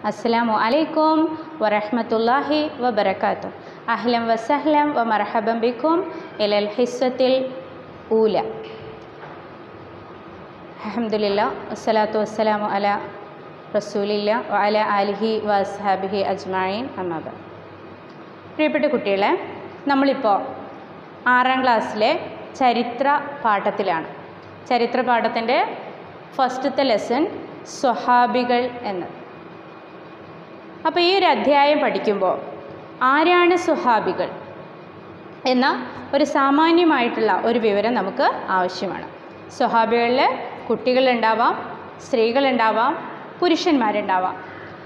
അസ്സലാമു അലൈക്കും വറഹ്മത്തുള്ളാഹി വബറകാതുഹു അഹ്ലൻ വസഹ്ലൻ വമർഹബൻ ബിക്കും ഇലൽ ഹിസ്സത്തിൽ ഊല അൽഹംദുലില്ലാ വസ്സലാത്തു വസ്സലാമു അല റസൂലില്ല വഅല ആലിഹി വസ്ഹാബിഹി അജ്മായിൻ അമ്മാബ പ്രിയപ്പെട്ട കുട്ടികളെ നമ്മളിപ്പോൾ ആറാം ക്ലാസ്സിലെ ചരിത്ര പാഠത്തിലാണ് ചരിത്ര പാഠത്തിൻ്റെ ഫസ്റ്റത്തെ ലെസൺ സ്വഹാബികൾ എന്ന് അപ്പോൾ ഈ ഒരു അധ്യായം പഠിക്കുമ്പോൾ ആരാണ് സ്വഹാബികൾ എന്ന ഒരു സാമാന്യമായിട്ടുള്ള ഒരു വിവരം നമുക്ക് ആവശ്യമാണ് സ്വഹാബികളിൽ കുട്ടികളുണ്ടാവാം സ്ത്രീകളുണ്ടാവാം പുരുഷന്മാരുണ്ടാവാം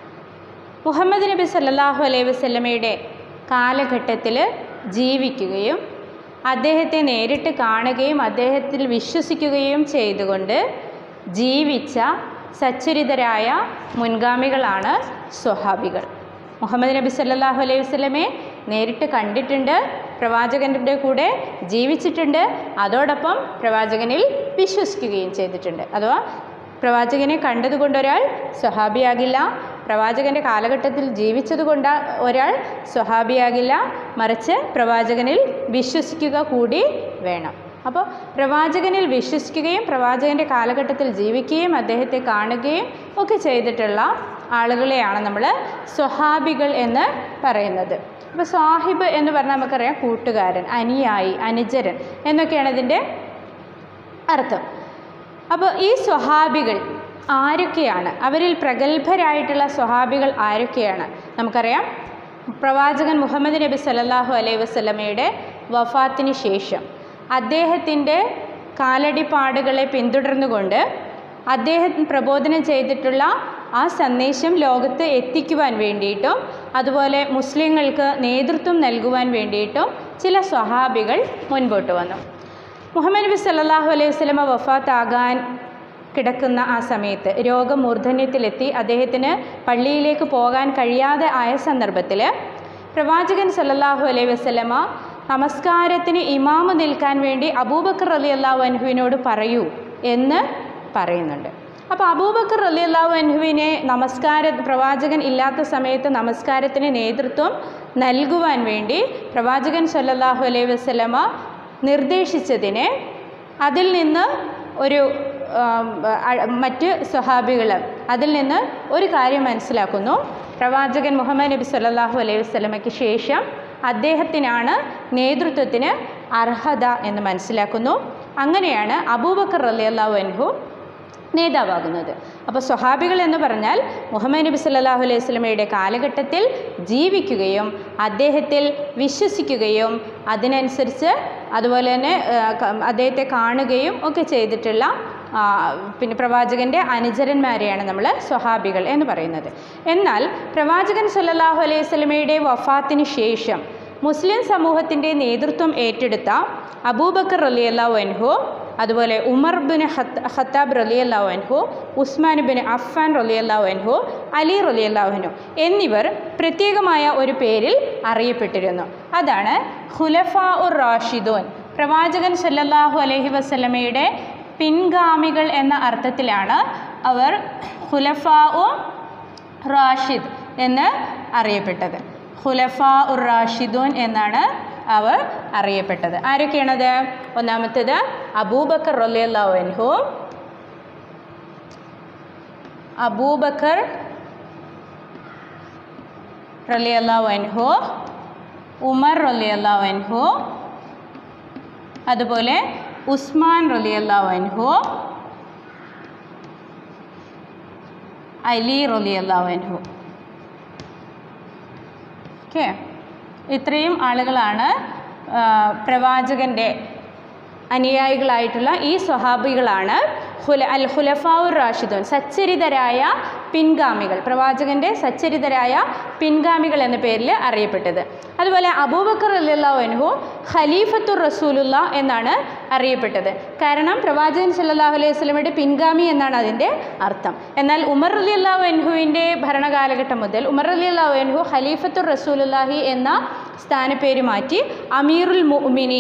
മുഹമ്മദ് നബി സല്ലല്ലാഹു അലൈഹി വസല്ലമയുടെ കാലഘട്ടത്തിൽ ജീവിക്കുകയും അദ്ദേഹത്തെ നേരിട്ട് കാണുകയും അദ്ദേഹത്തിൽ വിശ്വസിക്കുകയും ചെയ്തുകൊണ്ട് ജീവിച്ച സച്ചരിതരായ മുൻഗാമികളാണ് സ്വഹാബികൾ മുഹമ്മദ് നബി സല്ലല്ലാഹു അലൈഹി വസല്ലമയെ നേരിട്ട് കണ്ടിട്ടുണ്ട് പ്രവാചകൻ്റെ കൂടെ ജീവിച്ചിട്ടുണ്ട് അതോടൊപ്പം പ്രവാചകനിൽ വിശ്വസിക്കുകയും ചെയ്തിട്ടുണ്ട് അഥവാ പ്രവാചകനെ കണ്ടതുകൊണ്ട് ഒരാൾ സ്വഹാബിയാകില്ല പ്രവാചകൻ്റെ കാലഘട്ടത്തിൽ ജീവിച്ചതുകൊണ്ട് ഒരാൾ സ്വഹാബിയാകില്ല മറിച്ച് പ്രവാചകനിൽ വിശ്വസിക്കുക കൂടി വേണം അപ്പോൾ പ്രവാചകനിൽ വിശ്വസിക്കുകയും പ്രവാചകൻ്റെ കാലഘട്ടത്തിൽ ജീവിക്കുകയും അദ്ദേഹത്തെ കാണുകയും ഒക്കെ ചെയ്തിട്ടുള്ള ആളുകളെയാണ് നമ്മൾ സ്വഹാബികൾ എന്ന് പറയുന്നത് അപ്പോൾ സാഹിബ് എന്ന് പറഞ്ഞാൽ നമുക്കറിയാം കൂട്ടുകാരൻ അനുയായി അനുചരൻ എന്നൊക്കെയാണ് ഇതിൻ്റെ അർത്ഥം അപ്പോൾ ഈ സ്വഹാബികൾ ആരൊക്കെയാണ് അവരിൽ പ്രഗത്ഭരായിട്ടുള്ള സ്വഹാബികൾ ആരൊക്കെയാണ് നമുക്കറിയാം പ്രവാചകൻ മുഹമ്മദ് നബി സല്ലല്ലാഹു അലൈഹി വസല്ലമയുടെ വഫാത്തിന് ശേഷം അദ്ദേഹത്തിൻ്റെ കാലടിപ്പാടുകളെ പിന്തുടർന്നുകൊണ്ട് അദ്ദേഹം പ്രബോധനം ചെയ്തിട്ടുള്ള ആ സന്ദേശം ലോകത്ത് എത്തിക്കുവാൻ വേണ്ടിയിട്ടും അതുപോലെ മുസ്ലിങ്ങൾക്ക് നേതൃത്വം നൽകുവാൻ വേണ്ടിയിട്ടും ചില സ്വഹാബികൾ മുൻപോട്ട് വന്നു മുഹമ്മദ് നബി സല്ലല്ലാഹു അലൈഹി വസല്ലമ വഫാത്താകാൻ കിടക്കുന്ന ആ സമയത്ത് രോഗമൂർധന്യത്തിലെത്തി അദ്ദേഹത്തിന് പള്ളിയിലേക്ക് പോകാൻ കഴിയാതെ ആയ സന്ദർഭത്തിൽ പ്രവാചകൻ സല്ലല്ലാഹു അലൈഹി വസല്ലമ നമസ്കാരത്തിന് ഇമാമ് നിൽക്കാൻ വേണ്ടി അബൂബക്കർ അലി അള്ളാഹു അൻഹുവിനോട് പറയൂ എന്ന് പറയുന്നുണ്ട് അപ്പോൾ അബൂബക്കർ അലി അള്ളാഹു അൻഹുവിനെ നമസ്കാര പ്രവാചകൻ ഇല്ലാത്ത സമയത്ത് നമസ്കാരത്തിന് നേതൃത്വം നൽകുവാൻ വേണ്ടി പ്രവാചകൻ സല്ലല്ലാഹു അലൈഹി വസല്ലമ നിർദ്ദേശിച്ചതിന് അതിൽ നിന്ന് ഒരു മറ്റ് സ്വഹാബികൾ അതിൽ നിന്ന് ഒരു കാര്യം മനസ്സിലാക്കുന്നു പ്രവാചകൻ മുഹമ്മദ് നബി സല്ലല്ലാഹു അലൈഹി വസല്ലമയ്ക്ക് ശേഷം അദ്ദേഹത്തിനാണ് നേതൃത്വത്തിന് അർഹത എന്ന് മനസ്സിലാക്കുന്നു അങ്ങനെയാണ് അബൂബക്കർ റളിയല്ലാഹു അൻഹു നേതാവാകുന്നത് അപ്പോൾ സ്വഹാബികൾ എന്ന് പറഞ്ഞാൽ മുഹമ്മദ് നബി സല്ലല്ലാഹു അലൈഹി വസല്ലമയുടെ കാലഘട്ടത്തിൽ ജീവിക്കുകയും അദ്ദേഹത്തിൽ വിശ്വസിക്കുകയും അതിനനുസരിച്ച് അതുപോലെ തന്നെ അദ്ദേഹത്തെ കാണുകയും ഒക്കെ ചെയ്തിട്ടുള്ള പിന്നെ പ്രവാചകൻ്റെ അനുചരന്മാരെയാണ് നമ്മൾ സ്വഹാബികൾ എന്ന് പറയുന്നത് എന്നാൽ പ്രവാചകൻ സല്ലല്ലാഹു അലൈഹി വസല്ലമയുടെ വഫാത്തിന് ശേഷം മുസ്ലിം സമൂഹത്തിൻ്റെ നേതൃത്വം ഏറ്റെടുത്ത അബൂബക്കർ റലിയല്ലാഹു അൻഹു അതുപോലെ ഉമർ ബിൻ ഖത്താബ് റലിയല്ലാഹു അൻഹു ഉസ്മാൻ ബിൻ അഫ്ഫാൻ റലിയല്ലാഹു അൻഹു അലി റലിയല്ലാഹു അൻഹു എന്നിവർ പ്രത്യേകമായ ഒരു പേരിൽ അറിയപ്പെട്ടിരുന്നു അതാണ് ഖുലഫാ ഉർ റാഷിദൂൻ പ്രവാചകൻ സല്ലല്ലാഹു അലൈഹി വസല്ലമയുടെ പിൻഗാമികൾ എന്ന അർത്ഥത്തിലാണ് അവർ ഖുലഫാ ഉ റാഷിദ് എന്ന് അറിയപ്പെട്ടത് ഖുലഫാ ഉർ റാഷിദൂൻ എന്നാണ് അവർ അറിയപ്പെട്ടത് ആരൊക്കെയാണത് ഒന്നാമത്തേത് അബൂബക്കർ റലിയല്ലാഹു അൻഹു അബൂബക്കർ റലിയല്ലാഹു അൻഹു ഉമർ റലിയല്ലാഹു അൻഹു അതുപോലെ ഉസ്മാൻ റലിയല്ലാഹു അൻഹു അലി റലിയല്ലാഹു അൻഹു ഓക്കെ ഇത്രയും ആളുകളാണ് പ്രവാചകൻ്റെ അനുയായികളായിട്ടുള്ള ഈ സ്വഹാബികളാണ് ഹുല അൽ ഹുലഫാവുർ റാഷിദുൻ സച്ചരിതരായ പിൻഗാമികൾ പ്രവാചകൻ്റെ സച്ചരിതരായ പിൻഗാമികൾ എന്ന പേരിൽ അറിയപ്പെട്ടത് അതുപോലെ അബൂബക്കർ അല്ലാഹു അൻഹു ഖലീഫത്തുർ റസൂലുള്ള എന്നാണ് അറിയപ്പെട്ടത് കാരണം പ്രവാചകൻ സല്ലല്ലാഹു അലൈഹി വസല്ലമയുടെ പിൻഗാമി എന്നാണ് അതിൻ്റെ അർത്ഥം എന്നാൽ ഉമർ അലി അള്ളാഹു അൻഹുവിൻ്റെ ഭരണകാലഘട്ടം മുതൽ ഉമർ അലി അള്ളാഹു അൻഹു ഖലീഫത്തുർ റസൂലുല്ലാഹി എന്ന സ്ഥാനപ്പേര് മാറ്റി അമീറുൽ മുഅ്മിനീൻ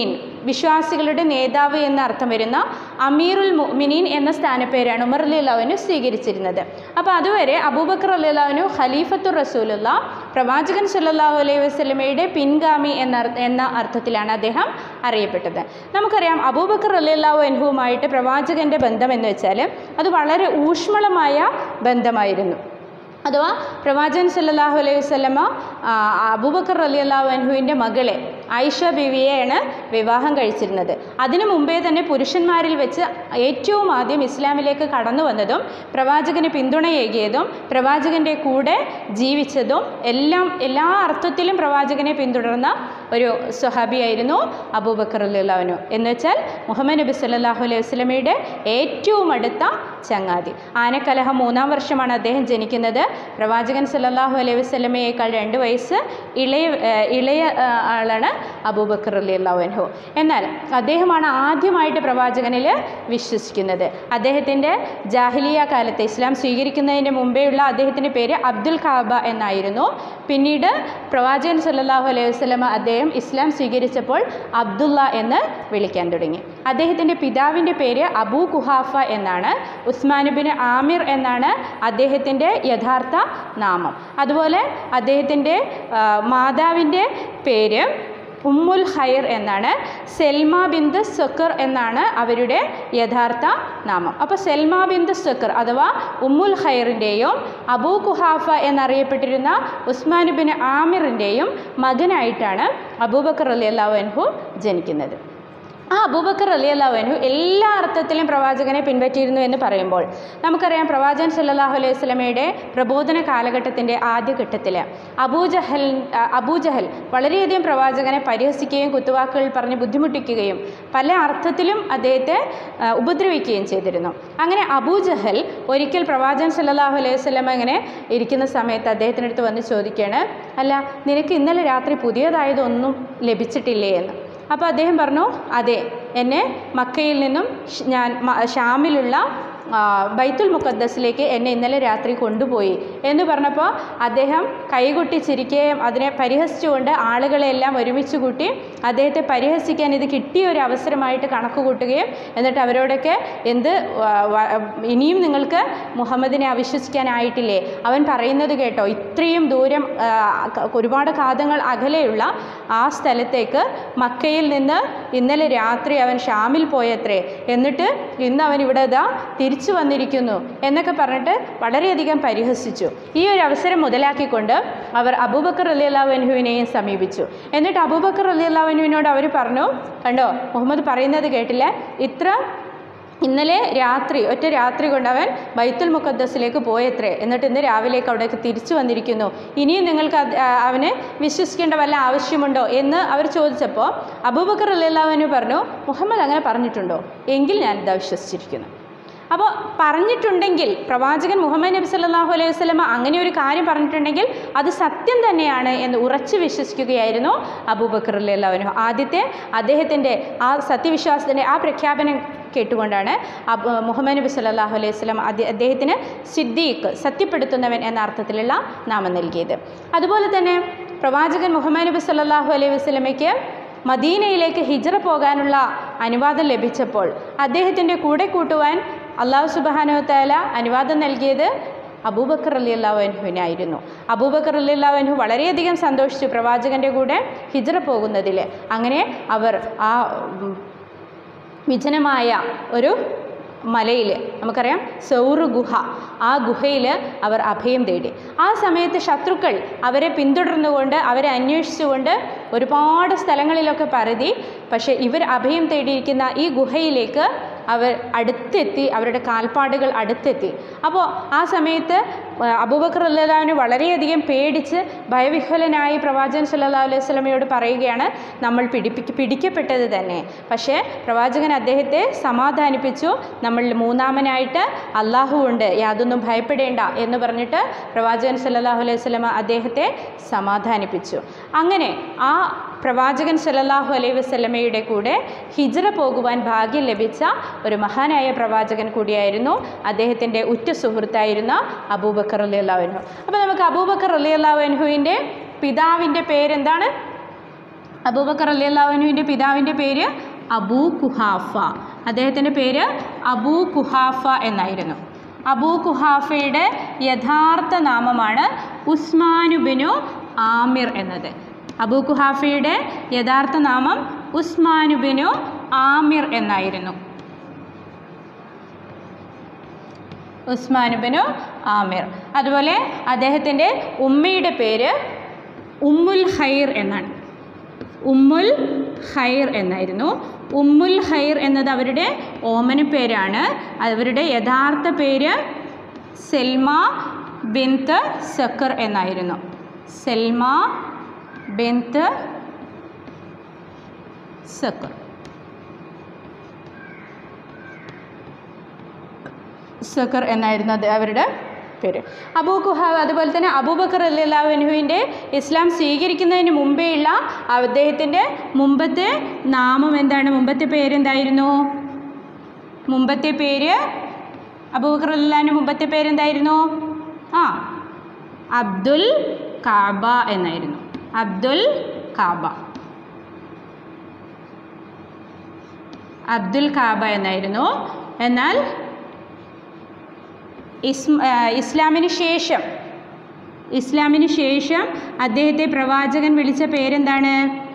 വിശ്വാസികളുടെ നേതാവ് എന്ന അർത്ഥം വരുന്ന അമീറുൽ മുഅ്മിനീൻ എന്ന സ്ഥാനപ്പേരാണ് ഉമർ അലി അള്ളാഹുവിന് സ്വീകരിച്ചിരുന്നത് അപ്പോൾ അതുവരെ അബൂബക്കർ അലി അള്ളാഹുവിനു ഖലീഫത്തുർ റസൂലുള്ള പ്രവാചകൻ സല്ലല്ലാഹു അലൈഹി വസല്ലമയുടെ പിൻഗാമി എന്ന അർത്ഥ- എന്ന അർത്ഥത്തിലാണ് അദ്ദേഹം അറിയപ്പെട്ടത് നമുക്കറിയാം അബൂബക്കർ അലിയല്ലാഹു അൻഹുവുമായിട്ട് പ്രവാചകൻ്റെ ബന്ധം എന്ന് വെച്ചാൽ അത് വളരെ ഊഷ്മളമായ ബന്ധമായിരുന്നു അഥവാ പ്രവാചകൻ സല്ലല്ലാഹു അലൈഹി വസല്ലമ ആ, അബൂബക്കർ അലി അള്ളാഹു അൻഹുവിൻ്റെ മകളെ ആയിഷ ബീവിയെയാണ് വിവാഹം കഴിച്ചിരുന്നത് അതിനു മുമ്പേ തന്നെ പുരുഷന്മാരിൽ വെച്ച് ഏറ്റവും ആദ്യം ഇസ്ലാമിലേക്ക് കടന്നു വന്നതും പ്രവാചകന് പിന്തുണയേകിയതും പ്രവാചകൻ്റെ കൂടെ ജീവിച്ചതും എല്ലാം എല്ലാ അർത്ഥത്തിലും പ്രവാചകനെ പിന്തുടർന്ന ഒരു സ്വഹാബിയായിരുന്നു അബൂബക്കർ അല്ലാഹുനു എന്ന് വെച്ചാൽ മുഹമ്മദ് നബി സല്ലല്ലാഹു അലൈഹി വസല്ലമയുടെ ഏറ്റവും അടുത്ത ചങ്ങാതി ആനക്കലഹം മൂന്നാം വർഷമാണ് അദ്ദേഹം ജനിക്കുന്നത് പ്രവാചകൻ സല്ലല്ലാഹു അലൈഹി വസല്ലമയേക്കാൾ രണ്ട് വയസ്സ് ഇളയ ഏഹ് ഇളയ ഏഹ് ആളാണ് അബൂബക്കർ അലിയല്ലാഹു അൻഹു എന്നാൽ അദ്ദേഹമാണ് ആദ്യമായിട്ട് പ്രവാചകനിൽ വിശ്വസിക്കുന്നത് അദ്ദേഹത്തിൻ്റെ ജാഹിലിയ കാലത്ത് ഇസ്ലാം സ്വീകരിക്കുന്നതിന് മുമ്പേയുള്ള അദ്ദേഹത്തിൻ്റെ പേര് അബ്ദുൽ കാബ എന്നായിരുന്നു പിന്നീട് പ്രവാചകൻ സല്ലല്ലാഹു അലൈഹി വസല്ലമ അദ്ദേഹം ഇസ്ലാം സ്വീകരിച്ചപ്പോൾ അബ്ദുള്ള എന്ന് വിളിക്കാൻ തുടങ്ങി അദ്ദേഹത്തിൻ്റെ പിതാവിൻ്റെ പേര് അബൂ കുഹാഫ എന്നാണ് ഉസ്മാൻ ബിൻ ആമിർ എന്നാണ് അദ്ദേഹത്തിൻ്റെ യഥാർത്ഥ നാമം അതുപോലെ അദ്ദേഹത്തിൻ്റെ ആ, മാതാവിൻ്റെ പേര് ഉമ്മുൽ ഖൈർ എന്നാണ് സെൽമ ബിന്ദു സക്കർ എന്നാണ് അവരുടെ യഥാർത്ഥ നാമം അപ്പോൾ സെൽമ ബിന്ദു സക്കർ അഥവാ ഉമ്മുൽ ഖൈറിൻ്റെയും അബൂ കുഹാഫ എന്നറിയപ്പെട്ടിരുന്ന ഉസ്മാൻ ബിൻ ആമിറിൻ്റെയും മകനായിട്ടാണ് അബൂബക്കർ അലി അള്ളാഹു അൻഹു ജനിക്കുന്നത് ആ അബൂബക്കർ അലി അള്ളാഹുനു എല്ലാ അർത്ഥത്തിലും പ്രവാചകനെ പിൻപറ്റിയിരുന്നു എന്ന് പറയുമ്പോൾ നമുക്കറിയാം പ്രവാചകൻ സല്ലല്ലാഹു അലൈഹി വസല്ലമയുടെ പ്രബോധന കാലഘട്ടത്തിൻ്റെ ആദ്യഘട്ടത്തിൽ അബൂജഹൽ ആ, അബൂജഹൽ വളരെയധികം പ്രവാചകനെ പരിഹസിക്കുകയും കുത്തുവാക്കുകൾ പറഞ്ഞ് ബുദ്ധിമുട്ടിക്കുകയും പല അർത്ഥത്തിലും അദ്ദേഹത്തെ ആ, ഉപദ്രവിക്കുകയും ചെയ്തിരുന്നു അങ്ങനെ അബൂജഹൽ ഒരിക്കൽ പ്രവാചകൻ സല്ലല്ലാഹു അലൈഹി വസല്ലമ ഇങ്ങനെ ഇരിക്കുന്ന സമയത്ത് അദ്ദേഹത്തിനടുത്ത് വന്ന് ചോദിക്കുകയാണ് അല്ല നിനക്ക് ഇന്നലെ രാത്രി പുതിയതായതൊന്നും ലഭിച്ചിട്ടില്ലേ എന്ന് അപ്പോൾ അദ്ദേഹം പറഞ്ഞു അതെ എന്നെ മക്കയിൽ നിന്നും ഷ് ഞാൻ മ- ഷാമിലുള്ള ആ, ബൈത്തുൽ മുഖദ്ദസിലേക്ക് എന്നെ ഇന്നലെ രാത്രി കൊണ്ടുപോയി എന്ന് പറഞ്ഞപ്പോൾ അദ്ദേഹം കൈകൊട്ടി ചിരിക്കുകയും അതിനെ പരിഹസിച്ചുകൊണ്ട് ആളുകളെല്ലാം ഒരുമിച്ച് കൂട്ടി അദ്ദേഹത്തെ പരിഹസിക്കാൻ ഇത് കിട്ടിയ ഒരു അവസരമായിട്ട് കണക്ക് കൂട്ടുകയും എന്നിട്ട് അവരോടൊക്കെ എന്ത് വ- വ- ഇനിയും നിങ്ങൾക്ക് മുഹമ്മദിനെ അവിശ്വസിക്കാനായിട്ടില്ലേ അവൻ പറയുന്നത് കേട്ടോ ഇത്രയും ദൂരം ആ, ക- ഒരുപാട് കാതങ്ങൾ അകലെയുള്ള ആ സ്ഥലത്തേക്ക് മക്കയിൽ നിന്ന് ഇന്നലെ രാത്രി അവൻ ഷാമിൽ പോയത്രേ എന്നിട്ട് ഇന്ന് അവൻ ഇവിടെ ഇതാ തിരിച്ചു വന്നിരിക്കുന്നു എന്നൊക്കെ പറഞ്ഞിട്ട് വളരെയധികം പരിഹസിച്ചു ഈ ഒരു അവസരം മുതലാക്കിക്കൊണ്ട് അവർ അബൂബക്കർ അലി അള്ളാഹുവിനെയും സമീപിച്ചു എന്നിട്ട് അബൂബക്കർ അലി അള്ളാഹുവിനോട് അവർ പറഞ്ഞു കണ്ടോ മുഹമ്മദ് പറയുന്നത് കേട്ടില്ല ഇത്ര ഇന്നലെ രാത്രി ഒറ്റ രാത്രി കൊണ്ട് അവൻ ബൈത്തുൽ മുഖദ്ദസിലേക്ക് പോയത്രേ എന്നിട്ട് ഇന്ന് രാവിലേക്ക് അവിടേക്ക് തിരിച്ചു വന്നിരിക്കുന്നു ഇനിയും നിങ്ങൾക്ക് അത് ആ, അവനെ വിശ്വസിക്കേണ്ട വല്ല ആവശ്യമുണ്ടോ എന്ന് അവർ ചോദിച്ചപ്പോൾ അബൂബക്കർ അല്ലാഹുവിന് പറഞ്ഞു മുഹമ്മദ് അങ്ങനെ പറഞ്ഞിട്ടുണ്ടോ എങ്കിൽ ഞാൻ ഇതാ വിശ്വസിച്ചിരിക്കുന്നു അപ്പോൾ പറഞ്ഞിട്ടുണ്ടെങ്കിൽ പ്രവാചകൻ മുഹമ്മദ് നബി സല്ലല്ലാഹു അലൈഹി വസല്ലമ അങ്ങനെ ഒരു കാര്യം പറഞ്ഞിട്ടുണ്ടെങ്കിൽ അത് സത്യം തന്നെയാണ് എന്ന് ഉറച്ചു വിശ്വസിക്കുകയായിരുന്നു അബൂബക്കർ അല്ലാഹുവിനു ആദ്യത്തെ അദ്ദേഹത്തിൻ്റെ ആ സത്യവിശ്വാസത്തിൻ്റെ ആ പ്രഖ്യാപനം കേട്ടുകൊണ്ടാണ് അബ് മുഹമ്മദ് നബി സല്ലല്ലാഹു അലൈഹി വസല്ലം അദ്ദേ- അദ്ദേഹത്തിന് സിദ്ദീഖ് സത്യപ്പെടുത്തുന്നവൻ എന്ന അർത്ഥത്തിലുള്ള നാമം നൽകിയത് അതുപോലെ തന്നെ പ്രവാചകൻ മുഹമ്മദ് നബി സല്ലല്ലാഹു അലൈഹി വസല്ലമയ്ക്ക് മദീനയിലേക്ക് ഹിജ്റ പോകാനുള്ള അനുവാദം ലഭിച്ചപ്പോൾ അദ്ദേഹത്തിൻ്റെ കൂടെ കൂട്ടുവാൻ അള്ളാഹു സുബാനോ താല അനുവാദം നൽകിയത് അബൂബക്കർ അലി അള്ളാഹുവിനായിരുന്നു അബൂബക്കർ അലി അള്ളാഹുനു വളരെയധികം സന്തോഷിച്ചു പ്രവാചകൻ്റെ കൂടെ ഹിജ്റ പോകുന്നതിൽ അങ്ങനെ അവർ ആ ഉം, വിജനമായ ഒരു മലയിൽ നമുക്കറിയാം സൗറ് ഗുഹ ആ ഗുഹയിൽ അവർ അഭയം തേടി ആ സമയത്ത് ശത്രുക്കൾ അവരെ പിന്തുടർന്നുകൊണ്ട് അവരെ അന്വേഷിച്ചുകൊണ്ട് ഒരുപാട് സ്ഥലങ്ങളിലൊക്കെ പരതി പക്ഷേ ഇവർ അഭയം തേടിയിരിക്കുന്ന ഈ ഗുഹയിലേക്ക് അവർ അടുത്തെത്തി അവരുടെ കാൽപ്പാടുകൾ അടുത്തെത്തി അപ്പോൾ ആ സമയത്ത് ആ, അബൂബക്കർ അല്ലാവിന് വളരെയധികം പേടിച്ച് ഭയവിഹ്വലനായി പ്രവാചകൻ സല്ലല്ലാഹു അലൈഹി വസല്ലമയോട് പറയുകയാണ് നമ്മൾ പിടിപ്പിക്ക് പിടിക്കപ്പെട്ടത് തന്നെ പക്ഷേ പ്രവാചകൻ അദ്ദേഹത്തെ സമാധാനിപ്പിച്ചു നമ്മൾ മൂന്നാമനായിട്ട് അള്ളാഹു ഉണ്ട് യാതൊന്നും ഭയപ്പെടേണ്ട എന്ന് പറഞ്ഞിട്ട് പ്രവാചകൻ സല്ലല്ലാഹു അലൈഹി വസല്ലമ അദ്ദേഹത്തെ സമാധാനിപ്പിച്ചു അങ്ങനെ ആ പ്രവാചകൻ സല്ലല്ലാഹു അലൈഹി വസല്ലമയുടെ കൂടെ ഹിജ്റ പോകുവാൻ ഭാഗ്യം ലഭിച്ച ഒരു മഹാനായ പ്രവാചകൻ കൂടിയായിരുന്നു അദ്ദേഹത്തിൻ്റെ ഉറ്റ സുഹൃത്തായിരുന്ന അബൂബക്കർ അലി അള്ളാഹുനു അപ്പോൾ നമുക്ക് അബൂബക്കർ അലി അള്ളാഹുവിൻ്റെ പിതാവിൻ്റെ പേരെന്താണ് അബൂബക്കർ അലി അള്ളാഹുവിൻ്റെ പിതാവിൻ്റെ പേര് അബൂ കുഹാഫ അദ്ദേഹത്തിൻ്റെ പേര് അബൂ കുഹാഫ എന്നായിരുന്നു അബൂ കുഹാഫയുടെ യഥാർത്ഥ നാമമാണ് ഉസ്മാനുബിനു ആമിർ എന്നത് അബൂ കുഹാഫയുടെ യഥാർത്ഥ നാമം ഉസ്മാനുബിനു ആമിർ എന്നായിരുന്നു ഉസ്മാനുബിനു ആമിർ അതുപോലെ അദ്ദേഹത്തിൻ്റെ ഉമ്മയുടെ പേര് ഉമ്മുൽ ഖൈർ എന്നാണ് ഉമ്മുൽ ഖൈർ എന്നായിരുന്നു ഉമ്മുൽ ഖൈർ എന്നത് അവരുടെ ഓമന പേരാണ് അവരുടെ യഥാർത്ഥ പേര് സെൽമ ബിന്ത് സക്കർ എന്നായിരുന്നു സെൽമ ബിന്ത് സക്കർ സക്കർ എന്നായിരുന്നു അത് അവരുടെ പേര് അബൂ കുഹാബ് അതുപോലെ തന്നെ അബൂബക്കർ അല്ലാഹുവിൻ്റെ ഇസ്ലാം സ്വീകരിക്കുന്നതിന് മുമ്പേയുള്ള അദ്ദേഹത്തിൻ്റെ മുമ്പത്തെ നാമം എന്താണ് മുമ്പത്തെ പേരെന്തായിരുന്നു മുമ്പത്തെ പേര് അബൂബക്കർ അല്ലാൻ്റെ മുമ്പത്തെ പേരെന്തായിരുന്നു ആ അബ്ദുൽ കാബ എന്നായിരുന്നു അബ്ദുൽ കാബ അബ്ദുൽ കാബ എന്നായിരുന്നു എന്നാൽ ഇസ് ഇസ്ലാമിന് ശേഷം ഇസ്ലാമിന് ശേഷം അദ്ദേഹത്തെ പ്രവാചകൻ വിളിച്ച പേരെന്താണ്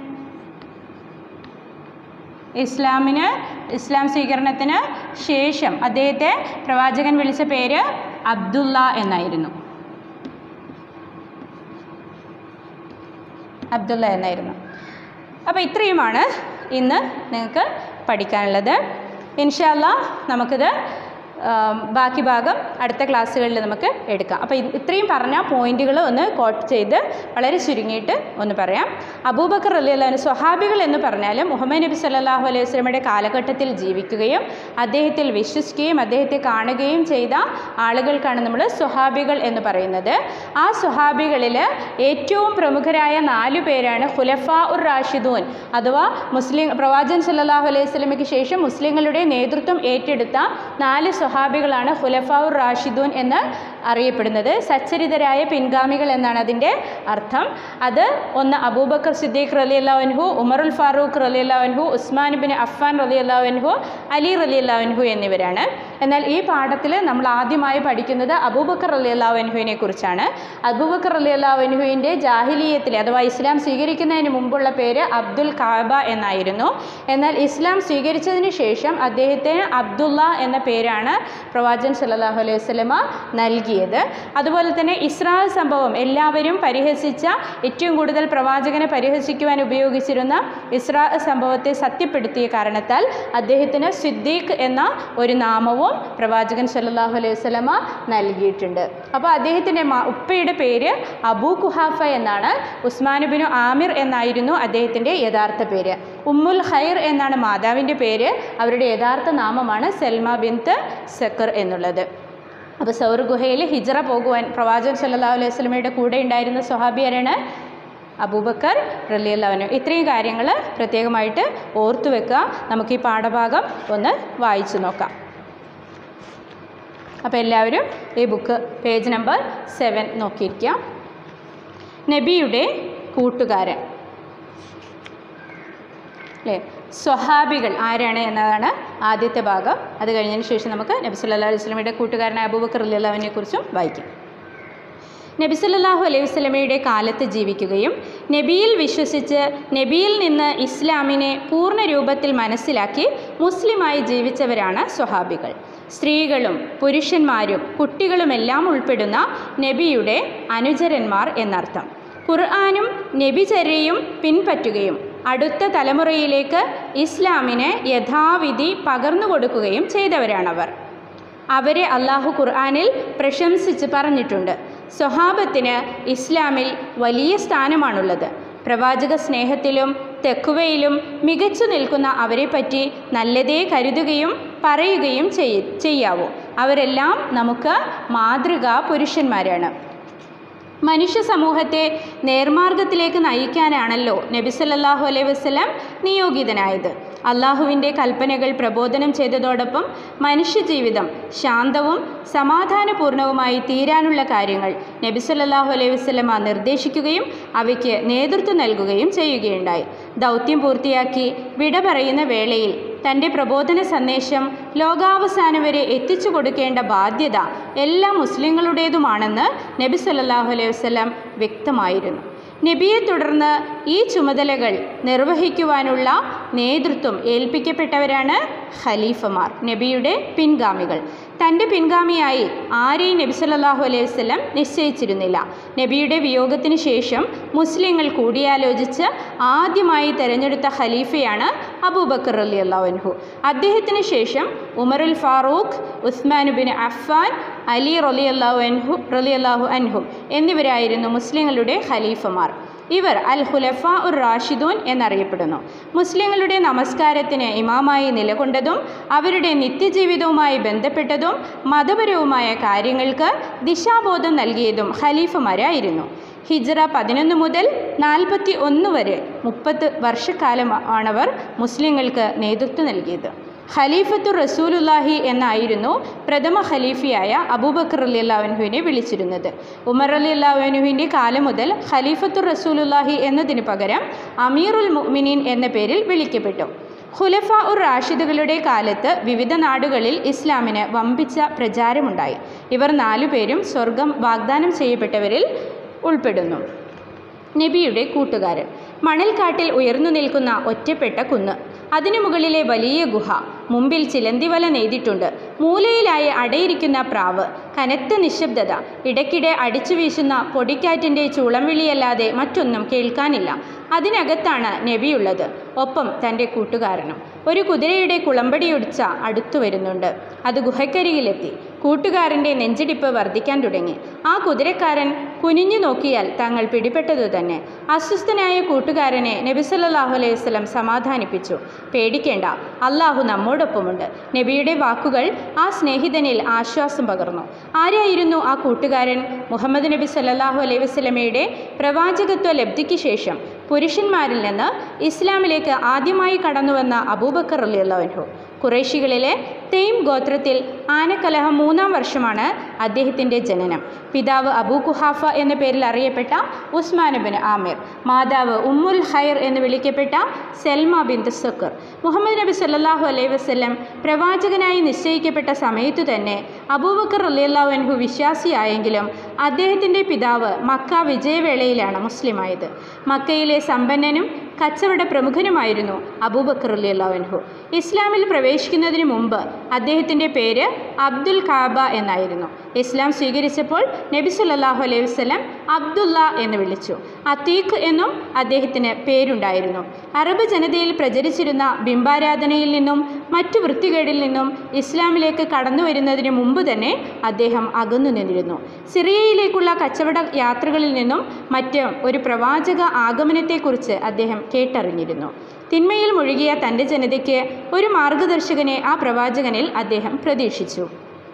ഇസ്ലാമിന് ഇസ്ലാം സ്വീകരണത്തിന് ശേഷം അദ്ദേഹത്തെ പ്രവാചകൻ വിളിച്ച പേര് അബ്ദുള്ള എന്നായിരുന്നു അബ്ദുള്ള എന്നായിരുന്നു അപ്പോൾ ഇത്രയുമാണ് ഇന്ന് നിങ്ങൾക്ക് പഠിക്കാനുള്ളത് ഇൻഷാല്ല നമുക്കിത് ബാക്കി ഭാഗം അടുത്ത ക്ലാസ്സുകളിൽ നമുക്ക് എടുക്കാം അപ്പോൾ ഇത്രയും പറഞ്ഞ പോയിന്റുകൾ ഒന്ന് കോട്ട് ചെയ്ത് വളരെ ചുരുങ്ങിയിട്ട് ഒന്ന് പറയാം അബൂബക്കർ അലി അള്ളഹാൻ സ്വഹാബികൾ എന്ന് പറഞ്ഞാൽ മുഹമ്മദ് നബി സല്ലാഹു അലൈഹി വസ്ലമയുടെ കാലഘട്ടത്തിൽ ജീവിക്കുകയും അദ്ദേഹത്തിൽ വിശ്വസിക്കുകയും അദ്ദേഹത്തെ കാണുകയും ചെയ്ത ആളുകൾക്കാണ് നമ്മൾ സ്വഹാബികൾ എന്ന് പറയുന്നത് ആ സ്വഹാബികളിൽ ഏറ്റവും പ്രമുഖരായ നാലു പേരാണ് ഖുലഫ ഉർ റാഷിദൂൻ അഥവാ മുസ്ലിം പ്രവാചകൻ സല്ലാഹു അലൈഹി വസ്ലമയ്ക്ക് ശേഷം മുസ്ലിങ്ങളുടെ നേതൃത്വം ഏറ്റെടുത്ത നാല് സ്വഹാബികളാണ് ഖുലഫാവുർ റാഷിദൂൻ എന്ന് അറിയപ്പെടുന്നത് സച്ചരിതരായ പിൻഗാമികൾ എന്നാണ് അതിൻ്റെ അർത്ഥം അത് ഒന്ന് അബൂബക്കർ സിദ്ദീഖ് റലി അള്ളാഹുൻഹു ഉമറുൽ ഫാറൂഖ് റലി അള്ളാഹുൻഹു ഉസ്മാൻ ബിൻ അഫ്ഫാൻ റലി അള്ളാഹുൻഹു അലി റലി അള്ളാഹുൻഹു എന്നിവരാണ് എന്നാൽ ഈ പാഠത്തിൽ നമ്മൾ ആദ്യമായി പഠിക്കുന്നത് അബൂബക്കർ റലി അള്ളാഹുൻഹുവിനെ കുറിച്ചാണ് അബൂബക്കർ റലി അള്ളാഹുൻഹുവിൻ്റെ ജാഹിലീയത്തിലെ അഥവാ ഇസ്ലാം സ്വീകരിക്കുന്നതിന് മുമ്പുള്ള പേര് അബ്ദുൽ കാബ എന്നായിരുന്നു എന്നാൽ ഇസ്ലാം സ്വീകരിച്ചതിന് ശേഷം അദ്ദേഹത്തിന് അബ്ദുള്ള എന്ന പേരാണ് പ്രവാചകൻ സല്ലല്ലാഹു അലൈഹി വസല്ലമ നൽകിയത് അതുപോലെ തന്നെ ഇസ്രായേൽ സംഭവം എല്ലാവരും പരിഹസിച്ച ഏറ്റവും കൂടുതൽ പ്രവാചകനെ പരിഹസിക്കുവാൻ ഉപയോഗിച്ചിരുന്ന ഇസ്രായേൽ സംഭവത്തെ സത്യപ്പെടുത്തിയ കാരണത്താൽ അദ്ദേഹത്തിന് സിദ്ദീഖ് എന്ന ഒരു നാമവും പ്രവാചകൻ സല്ലല്ലാഹു അലൈഹി വസല്ലമ നൽകിയിട്ടുണ്ട് അപ്പോൾ അദ്ദേഹത്തിൻ്റെ ഉപ്പയുടെ പേര് അബൂ കുഹാഫ എന്നാണ് ഉസ്മാനുബിനു ആമിർ എന്നായിരുന്നു അദ്ദേഹത്തിൻ്റെ യഥാർത്ഥ പേര് ഉമ്മുൽ ഖൈർ എന്നാണ് മാതാവിൻ്റെ പേര് അവരുടെ യഥാർത്ഥ നാമമാണ് സെൽമ ബിന്ത് സക്കർ എന്നുള്ളത് അപ്പോൾ സൗർ ഗുഹയിൽ ഹിജറ പോകുവാൻ പ്രവാചകൻ സല്ലല്ലാഹു അലൈഹി വസല്ലമയുടെ കൂടെ ഉണ്ടായിരുന്ന സ്വഹാബി ആരാണ് അബൂബക്കർ റലിയല്ലാവനു ഇത്രയും കാര്യങ്ങൾ പ്രത്യേകമായിട്ട് ഓർത്തു വെക്കുക നമുക്ക് ഈ പാഠഭാഗം ഒന്ന് വായിച്ചു നോക്കാം അപ്പോൾ എല്ലാവരും ഈ ബുക്ക് പേജ് നമ്പർ സെവൻ നോക്കിയിരിക്കാം നബിയുടെ കൂട്ടുകാരൻ അല്ലേ സ്വഹാബികൾ ആരാണ് എന്നതാണ് ആദ്യത്തെ ഭാഗം അത് കഴിഞ്ഞതിന് ശേഷം നമുക്ക് നബി സല്ലല്ലാഹു അലൈഹി വസല്ലമയുടെ കൂട്ടുകാരനായ അബൂബക്കർ റളിയല്ലാഹുവിനെ കുറിച്ചും വായിക്കാം നബി സല്ലല്ലാഹു അലൈഹി വസല്ലമയുടെ കാലത്ത് ജീവിക്കുകയും നബിയിൽ വിശ്വസിച്ച് നബിയിൽ നിന്ന് ഇസ്ലാമിനെ പൂർണ്ണ രൂപത്തിൽ മനസ്സിലാക്കി മുസ്ലിമായി ജീവിച്ചവരാണ് സ്വഹാബികൾ സ്ത്രീകളും പുരുഷന്മാരും കുട്ടികളുമെല്ലാം ഉൾപ്പെടുന്ന നബിയുടെ അനുചരന്മാർ എന്നർത്ഥം ഖുർആാനും നബിചര്യയും പിൻപറ്റുകയും അടുത്ത തലമുറയിലേക്ക് ഇസ്ലാമിനെ യഥാവിധി പകർന്നു കൊടുക്കുകയും ചെയ്തവരാണവർ അവരെ അള്ളാഹു ഖുർആാനിൽ പ്രശംസിച്ച് പറഞ്ഞിട്ടുണ്ട് സ്വഹാബത്തിന് ഇസ്ലാമിൽ വലിയ സ്ഥാനമാണുള്ളത് പ്രവാചക സ്നേഹത്തിലും തെക്കുവയിലും മികച്ചു നിൽക്കുന്ന അവരെപ്പറ്റി നല്ലതേ കരുതുകയും പറയുകയും ചെയ് ചെയ്യാവൂ അവരെല്ലാം നമുക്ക് മാതൃകാ പുരുഷന്മാരാണ് മനുഷ്യ സമൂഹത്തെ നേർമാർഗത്തിലേക്ക് നയിക്കാനാണല്ലോ നബി സല്ലല്ലാഹു അലൈഹി വസല്ലം നിയോഗിതനായത് അള്ളാഹുവിൻ്റെ കൽപ്പനകൾ പ്രബോധനം ചെയ്തതോടൊപ്പം മനുഷ്യജീവിതം ശാന്തവും സമാധാനപൂർണവുമായി തീരാനുള്ള കാര്യങ്ങൾ നബി സല്ലല്ലാഹു അലൈഹി വസല്ലമ നിർദ്ദേശിക്കുകയും അവയ്ക്ക് നേതൃത്വം നൽകുകയും ചെയ്യുകയുണ്ടായി ദൗത്യം പൂർത്തിയാക്കി വിട പറയുന്ന വേളയിൽ തൻ്റെ പ്രബോധന സന്ദേശം ലോകാവസാനം വരെ എത്തിച്ചു കൊടുക്കേണ്ട ബാധ്യത എല്ലാ മുസ്ലിങ്ങളുടേതുമാണെന്ന് നബി സല്ലല്ലാഹു അലൈഹി വസല്ലം വ്യക്തമായിരുന്നു നബിയെ തുടർന്ന് ഈ ചുമതലകൾ നിർവഹിക്കുവാനുള്ള നേതൃത്വം ഏൽപ്പിക്കപ്പെട്ടവരാണ് ഖലീഫമാർ നബിയുടെ പിൻഗാമികൾ തൻ്റെ പിൻഗാമിയായി ആരെയും നബി സല്ലല്ലാഹു അലൈഹി വസല്ലം നിശ്ചയിച്ചിരുന്നില്ല നബിയുടെ വിയോഗത്തിന് ശേഷം മുസ്ലിങ്ങൾ കൂടിയാലോചിച്ച് ആദ്യമായി തെരഞ്ഞെടുത്ത ഖലീഫയാണ് അബൂബക്കർ അലി അൻഹു അദ്ദേഹത്തിന് ശേഷം ഉമറുൽ ഫാറൂഖ് ഉസ്മാൻ ബിൻ അഫ്ഫാൻ അലി റലി അള്ളാഹു അൻഹു റലി അള്ളാഹു അൻഹും എന്നിവരായിരുന്നു മുസ്ലിങ്ങളുടെ ഖലീഫമാർ ഇവർ അൽ ഹുലഫ ഉർ റാഷിദൂൻ എന്നറിയപ്പെടുന്നു മുസ്ലിങ്ങളുടെ നമസ്കാരത്തിന് ഇമാമായി നിലകൊണ്ടതും അവരുടെ നിത്യജീവിതവുമായി ബന്ധപ്പെട്ടതും മതപരവുമായ കാര്യങ്ങൾക്ക് ദിശാബോധം നൽകിയതും ഖലീഫമാരായിരുന്നു ഹിജ്റ പതിനൊന്ന് മുതൽ നാൽപ്പത്തി ഒന്ന് വരെ മുപ്പത്ത് വർഷക്കാലമാണവർ മുസ്ലിങ്ങൾക്ക് നേതൃത്വം നൽകിയത് ഖലീഫത്തു റസൂലുല്ലാഹി എന്നായിരുന്നു പ്രഥമ ഖലീഫയായ അബൂബക്കർ അലി അള്ളാഹുവിനെ വിളിച്ചിരുന്നത് ഉമർ അലി അള്ളാഹുവിൻ്റെ കാലം മുതൽ ഖലീഫത്തു റസൂലുല്ലാഹി എന്നതിന് പകരം അമീറുൽ മുഅ്മിനീൻ എന്ന പേരിൽ വിളിക്കപ്പെട്ടു ഖുലഫ ഉർ റാഷിദുകളുടെ കാലത്ത് വിവിധ നാടുകളിൽ ഇസ്ലാമിന് വമ്പിച്ച പ്രചാരമുണ്ടായി ഇവർ നാലുപേരും സ്വർഗം വാഗ്ദാനം ചെയ്യപ്പെട്ടവരിൽ ഉൾപ്പെടുന്നു നബിയുടെ കൂട്ടുകാരൻ മണൽക്കാട്ടിൽ ഉയർന്നു നിൽക്കുന്ന ഒറ്റപ്പെട്ട കുന്ന് അതിനു മുകളിലെ വലിയ ഗുഹ മുമ്പിൽ ചിലന്തിവല നെയ്തിട്ടുണ്ട് മൂലയിലായി അടയിരിക്കുന്ന പ്രാവ് കനത്ത നിശബ്ദത ഇടയ്ക്കിടെ അടിച്ചു വീശുന്ന പൊടിക്കാറ്റിൻ്റെ ചുളംവിളിയല്ലാതെ മറ്റൊന്നും കേൾക്കാനില്ല അതിനകത്താണ് നബിയുള്ളത് ഒപ്പം തൻ്റെ കൂട്ടുകാരനും ഒരു കുതിരയുടെ കുളമ്പടിയൊടിച്ച അടുത്തു വരുന്നുണ്ട് അത് ഗുഹക്കരികിലെത്തി കൂട്ടുകാരൻ്റെ നെഞ്ചിടിപ്പ് വർദ്ധിക്കാൻ തുടങ്ങി ആ കുതിരക്കാരൻ കുനിഞ്ഞു നോക്കിയാൽ തങ്ങൾ പിടിപെട്ടതു തന്നെ അസ്വസ്ഥനായ കൂട്ടുകാരനെ നബി സല്ലല്ലാഹു അലൈഹി വസല്ലം സമാധാനിപ്പിച്ചു പേടിക്കേണ്ട അള്ളാഹു നമ്മോടൊപ്പമുണ്ട് നബിയുടെ വാക്കുകൾ ആ സ്നേഹിതനിൽ ആശ്വാസം പകർന്നു ആരായിരുന്നു ആ കൂട്ടുകാരൻ മുഹമ്മദ് നബി സല്ലല്ലാഹു അലൈഹി വസല്ലമയുടെ പ്രവാചകത്വ ലബ്ധിക്ക് ശേഷം പുരുഷന്മാരിൽ നിന്ന് ഇസ്ലാമിലേക്ക് ആദ്യമായി കടന്നുവന്ന അബൂബക്കർ അലിയല്ലാഹു കുറേശികളിലെ തെയ്ം ഗോത്രത്തിൽ ആനക്കലഹം മൂന്നാം വർഷമാണ് അദ്ദേഹത്തിൻ്റെ ജനനം പിതാവ് അബൂ കുഹാഫ എന്ന പേരിൽ അറിയപ്പെട്ട ഉസ്മാൻ ബിൻ ആമിർ മാതാവ് ഉമ്മുൽ ഹൈർ എന്ന് വിളിക്കപ്പെട്ട സെൽമ ബിൻ സക്കർ മുഹമ്മദ് നബി സല്ലല്ലാഹു അലൈഹി വസല്ലം പ്രവാചകനായി നിശ്ചയിക്കപ്പെട്ട സമയത്തു തന്നെ അബൂബക്കർ അലിയല്ലാഹു അൻഹു വിശ്വാസിയായെങ്കിലും അദ്ദേഹത്തിൻ്റെ പിതാവ് മക്ക വിജയവേളയിലാണ് മുസ്ലിമായത് മക്കയിലെ സമ്പന്നനും കച്ചവട പ്രമുഖനുമായിരുന്നു അബൂബക്കർ അലി അള്ളാഹുൻഹു ഇസ്ലാമിൽ പ്രവേശിക്കുന്നതിന് മുമ്പ് അദ്ദേഹത്തിൻ്റെ പേര് അബ്ദുൽ കാബ എന്നായിരുന്നു ഇസ്ലാം സ്വീകരിച്ചപ്പോൾ നബി സല്ലല്ലാഹു അലൈഹി വസല്ലം അബ്ദുള്ള എന്ന് വിളിച്ചു അത്തീഖ് എന്നും അദ്ദേഹത്തിന് പേരുണ്ടായിരുന്നു അറബ് ജനതയിൽ പ്രചരിച്ചിരുന്ന ബിംബാരാധനയിൽ നിന്നും മറ്റു വൃത്തികേടിൽ നിന്നും ഇസ്ലാമിലേക്ക് കടന്നു വരുന്നതിന് മുമ്പ് തന്നെ അദ്ദേഹം അകന്നു നിന്നിരുന്നു സിറിയയിലേക്കുള്ള കച്ചവട യാത്രകളിൽ നിന്നും മറ്റ് ഒരു പ്രവാചക ആഗമനത്തെക്കുറിച്ച് അദ്ദേഹം കേട്ടറിഞ്ഞിരുന്നു തിന്മയിൽ മുഴുകിയ തൻ്റെ ജനതയ്ക്ക് ഒരു മാർഗദർശകനെ ആ പ്രവാചകനിൽ അദ്ദേഹം പ്രതീക്ഷിച്ചു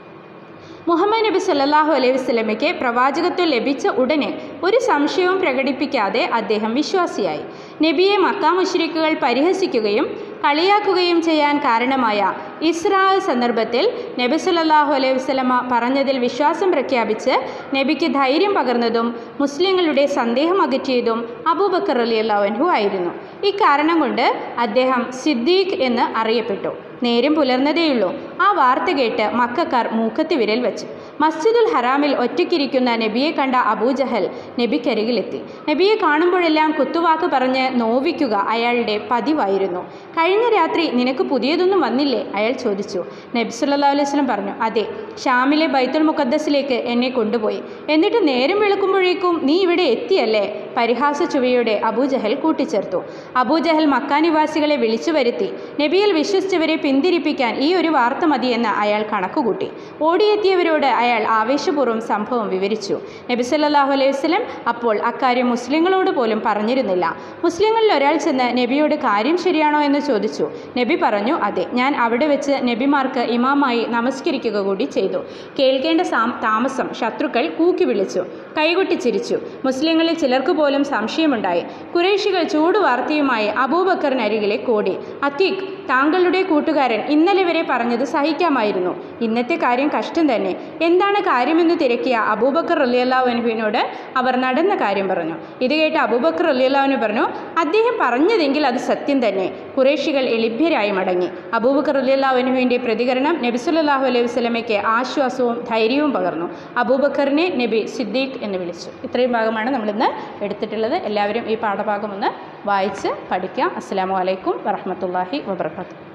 മുഹമ്മദ് നബി സല്ലല്ലാഹു അലൈഹി വസല്ലമയ്ക്ക് പ്രവാചകത്വം ലഭിച്ച ഉടനെ ഒരു സംശയവും പ്രകടിപ്പിക്കാതെ അദ്ദേഹം വിശ്വാസിയായി നബിയെ മക്ക മുശ്രിക്കുകൾ പരിഹസിക്കുകയും കളിയാക്കുകയും ചെയ്യാൻ കാരണമായ ഇസ്രാ സന്ദർഭത്തിൽ നബി സല്ലല്ലാഹു അലൈഹി വസല്ലമ പറഞ്ഞതിൽ വിശ്വാസം പ്രഖ്യാപിച്ച് നബിക്ക് ധൈര്യം പകർന്നതും മുസ്ലിങ്ങളുടെ സന്ദേഹം അകറ്റിയതും അബൂബക്കർ അലി അള്ളാഹു ആയിരുന്നു ഇക്കാരണം കൊണ്ട് അദ്ദേഹം സിദ്ദീഖ് എന്ന് അറിയപ്പെട്ടു നേരം പുലർന്നതേയുള്ളൂ ആ വാർത്ത കേട്ട് മക്കാർ മൂക്കത്തി വിരൽ വെച്ചു മസ്ജിദുൽ ഹറാമിൽ ഒറ്റയ്ക്കിരിക്കുന്ന നബിയെ കണ്ട അബൂജഹൽ നബിക്കരികിലെത്തി നബിയെ കാണുമ്പോഴെല്ലാം കുത്തുവാക്ക് പറഞ്ഞ് നോവിക്കുക അയാളുടെ പതിവായിരുന്നു കഴിഞ്ഞ രാത്രി നിനക്ക് പുതിയതൊന്നും വന്നില്ലേ അയാൾ ചോദിച്ചു നബി സല്ലല്ലാഹു അലൈഹി വസല്ലം പറഞ്ഞു അതെ ഷാമിലെ ബൈത്തുൽ മുഖദ്ദസിലേക്ക് എന്നെ കൊണ്ടുപോയി എന്നിട്ട് നേരം വെളുക്കുമ്പോഴേക്കും നീ ഇവിടെ എത്തിയല്ലേ പരിഹാസ ചുവയോടെ അബൂജഹൽ കൂട്ടിച്ചേർത്തു അബൂജഹൽ മക്കാനിവാസികളെ വിളിച്ചു വരുത്തി നബിയിൽ വിശ്വസിച്ചവരെ പിന്തിരിപ്പിക്കാൻ ഈ ഒരു വാർത്ത മതിയെന്ന് അയാൾ കണക്കുകൂട്ടി ഓടിയെത്തിയവരോട് അയാൾ ആവേശപൂർവ്വം സംഭവം വിവരിച്ചു നബി സല്ലല്ലാഹു അലൈഹി വസല്ലം അപ്പോൾ അക്കാര്യം മുസ്ലിങ്ങളോട് പോലും പറഞ്ഞിരുന്നില്ല മുസ്ലിങ്ങളിൽ ഒരാൾ ചെന്ന് നബിയോട് കാര്യം ശരിയാണോ എന്ന് ചോദിച്ചു നബി പറഞ്ഞു അതെ ഞാൻ അവിടെ വെച്ച് നബിമാർക്ക് ഇമാമായി നമസ്കരിക്കുക കൂടി ചെയ്തു കേൾക്കേണ്ട സാം താമസം ശത്രുക്കൾ കൂക്കി വിളിച്ചു കൈകൊട്ടി ചിരിച്ചു മുസ്ലിങ്ങളിൽ ചിലർക്ക് പോലും സംശയമുണ്ടായി കുറേശികൾ ചൂടുവാർത്തയുമായി അബൂബക്കറിനരികിലെ കോടി അത്തീഖ് താങ്കളുടെ കൂട്ടുകാരൻ ഇന്നലെ വരെ പറഞ്ഞത് സഹിക്കാമായിരുന്നു ഇന്നത്തെ കാര്യം കഷ്ടം തന്നെ എന്താണ് കാര്യമെന്ന് തിരക്കിയ അബൂബക്കർ അലിയല്ലാഹുവിനോട് അവർ നടന്ന കാര്യം പറഞ്ഞു ഇത് കേട്ട് അബൂബക്കർ അലിയല്ലാഹുവിന് പറഞ്ഞു അദ്ദേഹം പറഞ്ഞതെങ്കിൽ അത് സത്യം തന്നെ കുറേശികൾ എളിഭ്യരായി മടങ്ങി അബൂബക്കർ അലിയല്ലാഹുവിനുവിൻ്റെ പ്രതികരണം നബി സല്ലല്ലാഹു അലൈഹി വസല്ലമയ്ക്ക് ആശ്വാസവും ധൈര്യവും പകർന്നു അബൂബക്കറിനെ നബി സിദ്ദീഖ് എന്ന് വിളിച്ചു ഇത്രയും ഭാഗമാണ് നമ്മളിന്ന് എടുത്തിട്ടുള്ളത് എല്ലാവരും ഈ പാഠഭാഗം ഒന്ന് വായിച്ച് പഠിക്കാം അസ്സാം വലൈക്കും വറഹമത്തല്ലാഹി വബർക്കാത്തു